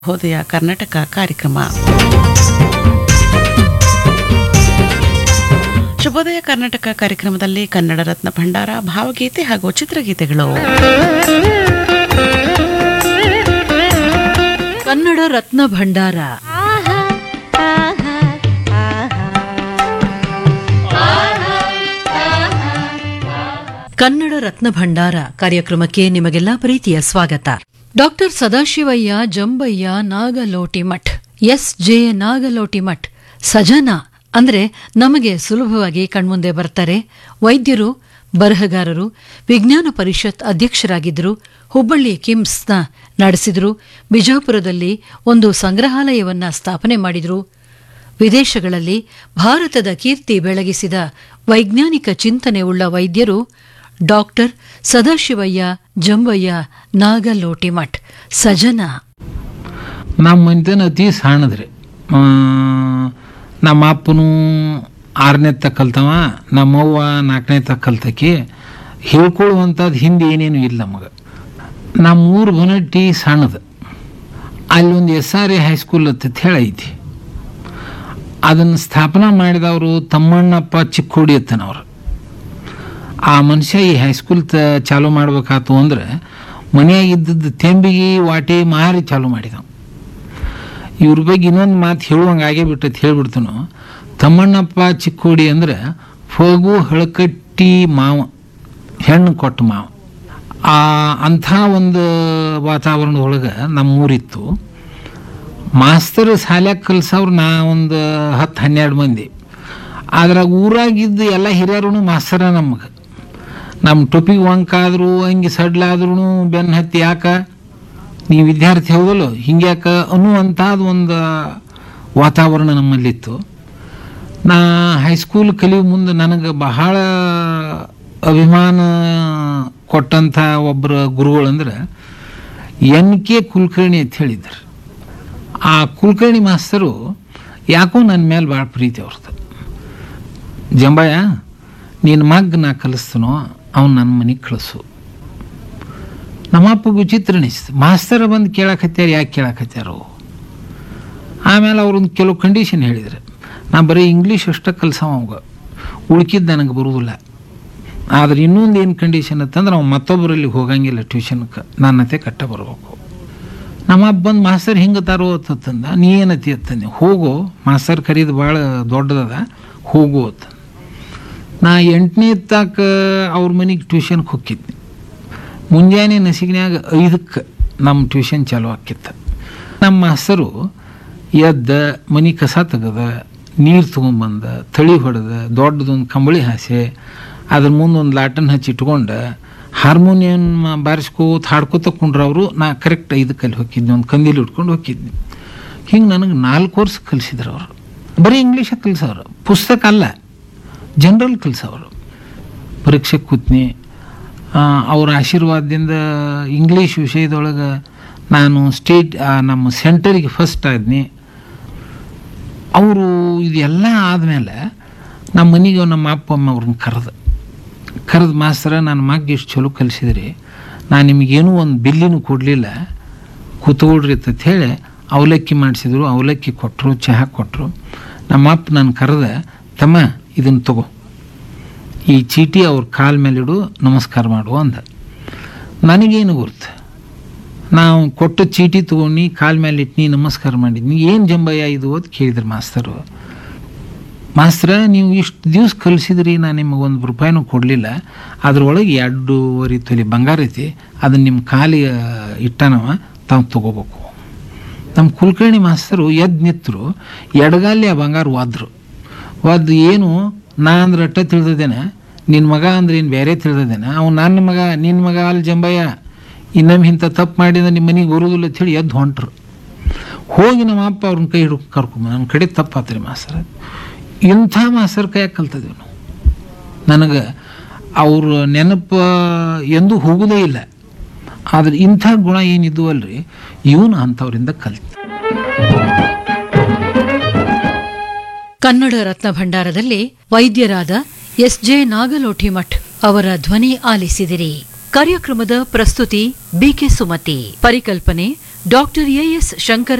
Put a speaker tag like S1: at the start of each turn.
S1: ಶುಭೋದಯ ಕರ್ನಾಟಕ ಕಾರ್ಯಕ್ರಮ ಶುಭೋದಯ ಕರ್ನಾಟಕ ಕಾರ್ಯಕ್ರಮದಲ್ಲಿ ಕನ್ನಡ ರತ್ನ ಭಂಡಾರ ಭಾವಗೀತೆ ಹಾಗೂ ಚಿತ್ರಗೀತೆಗಳು
S2: ಕನ್ನಡ ರತ್ನ ಭಂಡಾರ ಕನ್ನಡ ರತ್ನ ಭಂಡಾರ ಕಾರ್ಯಕ್ರಮಕ್ಕೆ ನಿಮಗೆಲ್ಲ ಪ್ರೀತಿಯ ಸ್ವಾಗತ doctor Sadashivayya Jambayya Nagalotimath S J Nagalotimath ಸಜನ ಅಂದ್ರೆ ನಮಗೆ ಸುಲಭವಾಗಿ ಕಣ್ಮುಂದೆ ಬರ್ತಾರೆ ವೈದ್ಯರು ಬರಹಗಾರರು ವಿಜ್ಞಾನ ಪರಿಷತ್ ಅಧ್ಯಕ್ಷರಾಗಿದ್ದರು ಹುಬ್ಬಳ್ಳಿ ಕಿಮ್ಸ್ನ ನಡೆಸಿದರು ಬಿಜಾಪುರದಲ್ಲಿ ಒಂದು ಸಂಗ್ರಹಾಲಯವನ್ನ ಸ್ಥಾಪನೆ ಮಾಡಿದರು ವಿದೇಶಗಳಲ್ಲಿ ಭಾರತದ ಕೀರ್ತಿ ಬೆಳಗಿಸಿದ ವೈಜ್ಞಾನಿಕ ಚಿಂತನೆ ಉಳ್ಳ ವೈದ್ಯರು ಡಾಕ್ಟರ್ ಸದಾಶಿವಯ್ಯ ಜಂಬಯ್ಯ ನಾಗಲೋಟಿಮಠ್ ಸಜನ
S3: ನಮ್ಮ ಮನೆತನ ಅತಿ ಸಣ್ಣದ್ರಿ ಆ, ನಮ್ಮ ಅಪ್ಪನು ಆರನೇ ತಕ್ ಕಲ್ತವ ನಮ್ಮವ್ವ ನಾಲ್ಕನೇ ತಕ್ ಕಲ್ತಕಿ ಹೇಳ್ಕೊಳ್ಳುವಂಥದ್ದು ಹಿಂದೆ ಏನೇನು ಇಲ್ಲ ನಮಗೆ ನಮ್ಮ ಊರು ಬನಟ್ಟಿ ಸಣ್ಣದು ಅಲ್ಲಿ ಒಂದು ಎಸ್ ಆರ್ ಎ ಹೈಸ್ಕೂಲ್ ಅಂತ ಹೇಳಿ ಐತಿ ಅದನ್ನು ಸ್ಥಾಪನಾ ಮಾಡಿದವರು ತಮ್ಮಣ್ಣಪ್ಪ ಚಿಕ್ಕೋಡಿ ಅತ್ತನವ್ರು ಆ ಮನುಷ್ಯ ಈ ಹೈಸ್ಕೂಲ್ ತ ಚಾಲೂ ಮಾಡ್ಬೇಕಾತು ಅಂದ್ರೆ ಮನೆಯಾಗ ಇದ್ದದ್ದು ತೆಂಬಿಗೆ ವಾಟಿ ಮಾರಿ ಚಾಲೂ ಮಾಡಿದವು ಇವ್ರ ಬಗ್ಗೆ ಇನ್ನೊಂದು ಮಾತು ಹೇಳುವಂಗೆ ಆಗೇ ಬಿಟ್ಟೈತೆ ಹೇಳ್ಬಿಡ್ತಾನು ತಮ್ಮಣ್ಣಪ್ಪ ಚಿಕ್ಕೋಡಿ ಅಂದ್ರೆ ಫಗು ಹಳಕಟ್ಟಿ ಮಾವ ಹೆಣ್ಣು ಕೊಟ್ಟ ಮಾವ ಆ ಅಂಥ ಒಂದು ವಾತಾವರಣದೊಳಗೆ ನಮ್ಮೂರಿತ್ತು ಮಾಸ್ತರ್ ಶಾಲ್ಯಾಗ ಕಲ್ಸವ್ರು ನಾ ಒಂದು ಹತ್ತು ಹನ್ನೆರಡು ಮಂದಿ ಅದ್ರಾಗ ಊರಾಗಿದ್ದು ಎಲ್ಲ ಹಿರಿಯರು ಮಾಸ್ತರ ನಮಗೆ ನಮ್ಮ ಟೊಪಿಗೆ ವಂಕಾದ್ರು ಹಂಗೆ ಸಡ್ಲಾದ್ರೂ ಬೆನ್ನು ಹತ್ತಿ ಯಾಕ ನೀವು ವಿದ್ಯಾರ್ಥಿ ಹೌದಲ್ಲ ಹಿಂಗ್ಯಾಕ ಅನ್ನುವಂಥದ್ದು ಒಂದು ವಾತಾವರಣ ನಮ್ಮಲ್ಲಿತ್ತು ನಾ ಹೈಸ್ಕೂಲ್ ಕಲಿಯೋ ಮುಂದೆ ನನಗೆ ಬಹಳ ಅಭಿಮಾನ ಕೊಟ್ಟಂಥ ಒಬ್ಬರ ಗುರುಗಳಂದ್ರೆ ಎನ್ ಕೆ ಕುಲಕರ್ಣಿ ಅಂತ ಹೇಳಿದ್ರು ಆ ಕುಲಕರ್ಣಿ ಮಾಸ್ತರು ಯಾಕೋ ನನ್ನ ಮೇಲೆ ಭಾಳ ಪ್ರೀತಿ ಅವ್ರದ್ದು ಜಂಬಯ್ಯ ನಿನ್ನ ಮಗ್ ನಾ ಕಲಿಸ್ತನೋ ಅವ್ನು ನನ್ನ ಮನೆಗೆ ಕಳಿಸು ನಮ್ಮಪ್ಪ ವಿಚಿತ್ರ ಅನಿಸ್ತು ಮಾಸ್ತರ ಬಂದು ಕೇಳಕತ್ಯಾರ ಯಾಕೆ ಕೇಳಕತ್ಯಾರೋ ಆಮೇಲೆ ಅವ್ರೊಂದು ಕೆಲವು ಕಂಡೀಷನ್ ಹೇಳಿದ್ರು ನಾ ಬರೀ ಇಂಗ್ಲೀಷ್ ಅಷ್ಟೇ ಕಲ್ಸವ ಅವಾಗ ಉಳ್ಕಿದ್ದು ನನಗೆ ಬರುವುದಿಲ್ಲ ಆದ್ರೆ ಇನ್ನೊಂದು ಏನು ಕಂಡೀಷನ್ ಅಂತಂದ್ರೆ ಅವ್ನು ಮತ್ತೊಬ್ಬರಲ್ಲಿ ಹೋಗಂಗಿಲ್ಲ ಟ್ಯೂಷನ್ಗೆ ನನ್ನತೆ ಕಟ್ಟ ಬರಬೇಕು ನಮ್ಮ ಅಪ್ಪ ಬಂದು ಮಾಸ್ತರ್ ಹಿಂಗೆ ತಾರೋ ಅಂತಂದ ನೀ ಏನತಿ ಅಂತಂದೆ ಹೋಗು ಮಾಸ್ತರ್ ಕರೀದು ಭಾಳ ದೊಡ್ಡದದ ಹೋಗು ಅಂತ ನಾ ಎಂಟನೇ ತಾಕ ಅವ್ರ ಮನೆಗೆ ಟ್ಯೂಷನ್ಗೆ ಹೋಗಿದ್ನಿ ಮುಂಜಾನೆ ನಸಿಗಿನ್ಯಾಗ ಐದಕ್ಕೆ ನಮ್ಮ ಟ್ಯೂಷನ್ ಚಾಲು ಆಕಿತ್ತು ನಮ್ಮ ಮಾಸ್ತರು ಎದ್ದ ಮನೆ ಕಸ ತೆಗೆದ ನೀರು ತೊಗೊಂಬಂದ ತಳಿ ಹೊಡೆದ ದೊಡ್ಡದೊಂದು ಕಂಬಳಿ ಹಾಸೆ ಅದ್ರ ಮುಂದೆ ಒಂದು ಲಾಟನ್ ಹಚ್ಚಿ ಇಟ್ಕೊಂಡು ಹಾರ್ಮೋನಿಯಂ ಬಾರಿಸ್ಕೋತ ಹಾಡ್ಕೋತ ಕುಂಡ್ರ ಅವರು ನಾ ಕರೆಕ್ಟ್ ಐದಕ್ಕೆ ಅಲ್ಲಿ ಹೋಗಿದ್ನಿ ಒಂದು ಕಂದೀಲಿ ಉಟ್ಕೊಂಡು ಹೋಗಿದ್ನಿ ಹಿಂಗೆ ನನಗೆ ನಾಲ್ಕು ವರ್ಷ ಕಲಿಸಿದ್ರು ಅವರು ಬರೀ ಇಂಗ್ಲೀಷ ಕಲಿಸೋರು ಪುಸ್ತಕ ಅಲ್ಲ ಜನರಲ್ ಕಲಿಸೋರು ಪರೀಕ್ಷೆ ಕೂತ್ನಿ ಆ, ಅವ್ರ ಆಶೀರ್ವಾದದಿಂದ ಇಂಗ್ಲೀಷ್ ವಿಷಯದೊಳಗೆ ನಾನು ಸ್ಟೇಟ್ ಆ, ನಮ್ಮ ಸೆಂಟರಿಗೆ ಫಸ್ಟ್ ಆದ್ನಿ ಅವರು ಇದೆಲ್ಲ ಆದಮೇಲೆ ನಮ್ಮ ಮನೆಗೆ ನಮ್ಮ ಅಪ್ಪ ಅಮ್ಮ ಅವ್ರನ್ನ ಕರೆದು ಕರೆದು ಮಾಸ್ತರ ನನ್ನ ಮಗ ಇಷ್ಟು ಚಲೋ ಕಲಿಸಿದ್ರಿ ನಾನು ನಿಮಗೇನೂ ಒಂದು ಬಿಲ್ಲಿನೂ ಕೊಡಲಿಲ್ಲ ಕೂತ್ಕೊಳ್ರಿ ಅಂತ ಹೇಳಿ ಅವಲಕ್ಕಿ ಮಾಡಿಸಿದ್ರು ಅವಲಕ್ಕಿ ಕೊಟ್ಟರು ಚಹಾ ಕೊಟ್ಟರು ನಮ್ಮ ಅಪ್ಪ ನಾನು ಕರೆದ ತಮ್ಮ ಇದನ್ನು ತಗೋ ಈ ಚೀಟಿ ಅವ್ರ ಕಾಲ ಮೇಲಿಡು ನಮಸ್ಕಾರ ಮಾಡು ಅಂದ ನನಗೇನು ಗುರ್ತು ನಾವು ಕೊಟ್ಟ ಚೀಟಿ ತೊಗೊಂಡು ಕಾಲ ಮೇಲೆ ಇಟ್ನಿ ನಮಸ್ಕಾರ ಮಾಡಿದ್ನಿ ಏನು ಜಂಬಯ್ಯ ಇದು ಅಂತ ಕೇಳಿದ್ರು ಮಾಸ್ತರು ಮಾಸ್ತರ ನೀವು ಇಷ್ಟು ದಿವ್ಸ ಕಲಿಸಿದ್ರಿ ನಾನು ನಿಮಗೆ ಒಂದು ರೂಪಾಯಿನೂ ಕೊಡಲಿಲ್ಲ ಅದ್ರೊಳಗೆ ಎರಡೂವರೆ ತೊಲಿ ಬಂಗಾರ ಐತಿ ಅದನ್ನು ನಿಮ್ಮ ಕಾಲಿಗೆ ಇಟ್ಟನವ ತಾವು ತಗೋಬೇಕು ನಮ್ಮ ಕುಲಕರ್ಣಿ ಮಾಸ್ತರು ಎದ್ದು ನಿಂತರು ಎಡಗಾಲಿ ಆ ಬಂಗಾರ ಒದ್ರು ಒದ್ದು ಏನು ನಾ ಅಂದ್ರೆ ಅಟ್ಟ ತಿಳಿದೇನೆ ನಿನ್ನ ಮಗ ಅಂದ್ರೆ ಏನು ಬೇರೆ ತಿಳಿದೇನೆ ಅವ್ನು ನನ್ನ ಮಗ ನಿನ್ನ ಮಗ ಅಲ್ಲಿ ಜಂಬಯ್ಯ ಇನ್ನೊಮ್ಮೆ ಇಂಥ ತಪ್ಪು ಮಾಡಿದ್ರೆ ನಿಮ್ಮ ಮನೆಗೆ ಬರೋದಿಲ್ಲ ಅಂತೇಳಿ ಎದ್ದು ಹೊಂಟ್ರು ಹೋಗಿ ನಮ್ಮ ಅಪ್ಪ ಅವ್ರನ್ನ ಕೈ ಹಿಡ್ಕೊ ಕರ್ಕೊಂಬ ನನ್ನ ಕಡೆ ತಪ್ಪಾತ್ರಿ ಮಾಸ್ತರ್ ಇಂಥ ಮಾಸ್ತರ್ ಕೈಯಾಗ ಕಲ್ತಿದ್ದೀವಿ ನಾವು ನನಗೆ ಅವ್ರ ನೆನಪು ಎಂದೂ ಹೋಗೋದೇ ಇಲ್ಲ ಆದ್ರೆ ಇಂಥ ಗುಣ ಏನಿದ್ವು ಅಲ್ರಿ ಇವನು ಅಂಥವ್ರಿಂದ ಕಲ್ತು
S2: ಕನ್ನಡ ರತ್ನ ಭಂಡಾರದಲ್ಲಿ ವೈದ್ಯರಾದ ಎಸ್ ಜೆ ನಾಗಲೋಟಿಮಠ್ ಅವರ ಧ್ವನಿ ಆಲಿಸಿದಿರಿ ಕಾರ್ಯಕ್ರಮದ ಪ್ರಸ್ತುತಿ ಬಿಕೆ ಸುಮತಿ ಪರಿಕಲ್ಪನೆ ಡಾಕ್ಟರ್ ಎಎಸ್ ಶಂಕರ